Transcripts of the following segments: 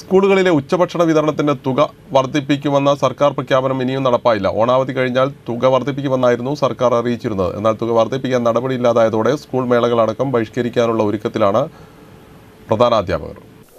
സ്കൂളുകളിലെ ഉച്ചഭക്ഷണ വിതരണത്തിന് തുക വർദ്ധിപ്പിക്കുമെന്ന സർക്കാർ പ്രഖ്യാപനം ഇനിയും നടപ്പായില്ല ഓണാവധി കഴിഞ്ഞാൽ തുക വർദ്ധിപ്പിക്കുമെന്നായിരുന്നു സർക്കാർ അറിയിച്ചിരുന്നത് എന്നാൽ തുക വർദ്ധിപ്പിക്കാൻ നടപടിയില്ലാതായതോടെ സ്കൂൾ മേളകളടക്കം ബഹിഷ്കരിക്കാനുള്ള ഒരുക്കത്തിലാണ് പ്രധാനാധ്യാപകർ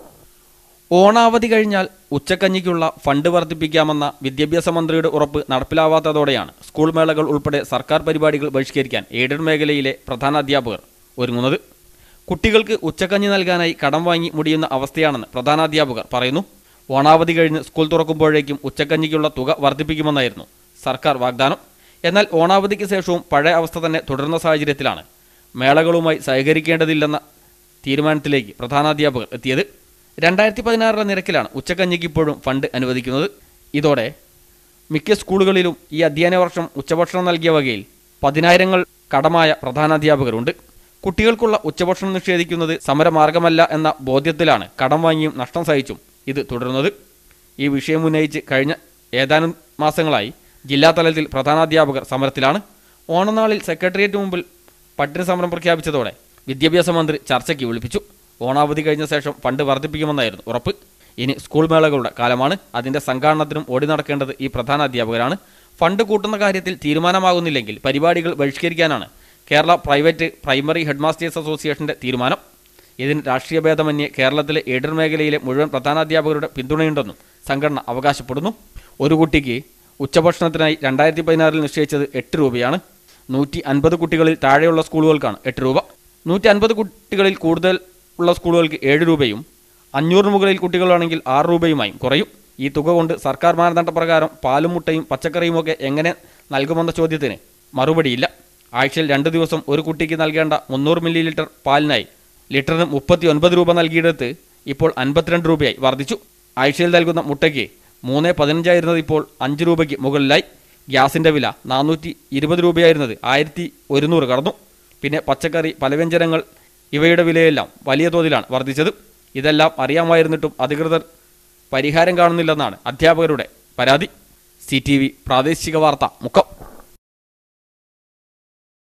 ഓണാവധി കഴിഞ്ഞാൽ ഉച്ചക്കഞ്ഞിക്കുള്ള ഫണ്ട് വർദ്ധിപ്പിക്കാമെന്ന വിദ്യാഭ്യാസ മന്ത്രിയുടെ ഉറപ്പ് നടപ്പിലാവാത്തതോടെയാണ് സ്കൂൾ മേളകൾ ഉൾപ്പെടെ സർക്കാർ പരിപാടികൾ ബഹിഷ്കരിക്കാൻ എയ്ഡഡ് മേഖലയിലെ പ്രധാനാധ്യാപകർ ഒരുങ്ങുന്നത് കുട്ടികൾക്ക് ഉച്ചക്കഞ്ഞി നൽകാനായി കടം വാങ്ങി മുടിയുന്ന അവസ്ഥയാണെന്ന് പ്രധാനാധ്യാപകർ പറയുന്നു ഓണാവധി കഴിഞ്ഞ് സ്കൂൾ തുറക്കുമ്പോഴേക്കും ഉച്ചക്കഞ്ഞിക്കുള്ള തുക വർദ്ധിപ്പിക്കുമെന്നായിരുന്നു സർക്കാർ വാഗ്ദാനം എന്നാൽ ഓണാവധിക്ക് ശേഷവും പഴയ അവസ്ഥ തന്നെ തുടരുന്ന സാഹചര്യത്തിലാണ് മേളകളുമായി സഹകരിക്കേണ്ടതില്ലെന്ന തീരുമാനത്തിലേക്ക് പ്രധാനാധ്യാപകർ എത്തിയത് രണ്ടായിരത്തി പതിനാറിലെ നിരക്കിലാണ് ഉച്ചക്കഞ്ഞിക്ക് ഇപ്പോഴും ഫണ്ട് അനുവദിക്കുന്നത് ഇതോടെ മിക്ക സ്കൂളുകളിലും ഈ അധ്യയന വർഷം ഉച്ചഭക്ഷണം നൽകിയ വകയിൽ പതിനായിരങ്ങൾ കടമായ പ്രധാനാധ്യാപകരുണ്ട് കുട്ടികൾക്കുള്ള ഉച്ചഭക്ഷണം നിഷേധിക്കുന്നത് സമരമാർഗമല്ല എന്ന ബോധ്യത്തിലാണ് കടം വാങ്ങിയും നഷ്ടം സഹിച്ചും ഇത് തുടരുന്നത് ഈ വിഷയം ഉന്നയിച്ച് കഴിഞ്ഞ ഏതാനും മാസങ്ങളായി ജില്ലാ തലത്തിൽ പ്രധാനാധ്യാപകർ സമരത്തിലാണ് ഓണനാളിൽ സെക്രട്ടേറിയറ്റ് മുമ്പിൽ പട്ടിണി സമരം പ്രഖ്യാപിച്ചതോടെ വിദ്യാഭ്യാസ മന്ത്രി ചർച്ചയ്ക്ക് വിളിപ്പിച്ചു ഓണാവധി കഴിഞ്ഞ ശേഷം ഫണ്ട് വർദ്ധിപ്പിക്കുമെന്നായിരുന്നു ഉറപ്പ് ഇനി സ്കൂൾ മേളകളുടെ കാലമാണ് അതിന്റെ സംഘാടനത്തിനും ഓടി നടക്കേണ്ടത് ഈ പ്രധാന അധ്യാപകരാണ് ഫണ്ട് കൂട്ടുന്ന കാര്യത്തിൽ തീരുമാനമാകുന്നില്ലെങ്കിൽ പരിപാടികൾ ബഹിഷ്കരിക്കാനാണ് കേരള പ്രൈവറ്റ് പ്രൈമറി ഹെഡ്മാസ്റ്റേഴ്സ് അസോസിയേഷന്റെ തീരുമാനം ഇതിന് രാഷ്ട്രീയ ഭേദമന്യേ കേരളത്തിലെ എയ്ഡഡ് മേഖലയിലെ മുഴുവൻ പ്രധാനാധ്യാപകരുടെ പിന്തുണയുണ്ടെന്നും സംഘടന അവകാശപ്പെടുന്നു ഒരു കുട്ടിക്ക് ഉച്ചഭക്ഷണത്തിനായി രണ്ടായിരത്തി പതിനാറിൽ നിശ്ചയിച്ചത് എട്ട് രൂപയാണ് നൂറ്റി അൻപത് കുട്ടികളിൽ താഴെയുള്ള സ്കൂളുകൾക്കാണ് എട്ട് രൂപ നൂറ്റി അൻപത് കുട്ടികളിൽ കൂടുതൽ ഉള്ള സ്കൂളുകൾക്ക് ഏഴ് രൂപയും അഞ്ഞൂറിന് മുകളിൽ കുട്ടികളാണെങ്കിൽ ആറ് രൂപയുമായും കുറയും ഈ തുക കൊണ്ട് സർക്കാർ മാനദണ്ഡപ്രകാരം പാലും മുട്ടയും പച്ചക്കറിയുമൊക്കെ എങ്ങനെ നൽകുമെന്ന ചോദ്യത്തിന് മറുപടിയില്ല ആഴ്ചയിൽ രണ്ട് ദിവസം ഒരു കുട്ടിക്ക് നൽകേണ്ട മുന്നൂറ് മില്ലി ലിറ്റർ പാലിനായി ലിറ്ററിന് മുപ്പത്തി ഒൻപത് രൂപ നൽകിയിടത്ത് ഇപ്പോൾ അൻപത്തിരണ്ട് രൂപയായി വർദ്ധിച്ചു ആഴ്ചയിൽ നൽകുന്ന മുട്ടയ്ക്ക് മൂന്ന് പതിനഞ്ചായിരുന്നത് ഇപ്പോൾ അഞ്ച് രൂപയ്ക്ക് മുകളിലായി ഗ്യാസിൻ്റെ വില നാനൂറ്റി ഇരുപത് രൂപയായിരുന്നത് ആയിരത്തി ഒരുന്നൂറ് കടന്നു പിന്നെ പച്ചക്കറി പലവ്യഞ്ജനങ്ങൾ ഇവയുടെ വിലയെല്ലാം വലിയ തോതിലാണ് വർദ്ധിച്ചത് ഇതെല്ലാം അറിയാമായിരുന്നിട്ടും അധികൃതർ പരിഹാരം കാണുന്നില്ലെന്നാണ് അധ്യാപകരുടെ പരാതി സി പ്രാദേശിക വാർത്ത മുക്കം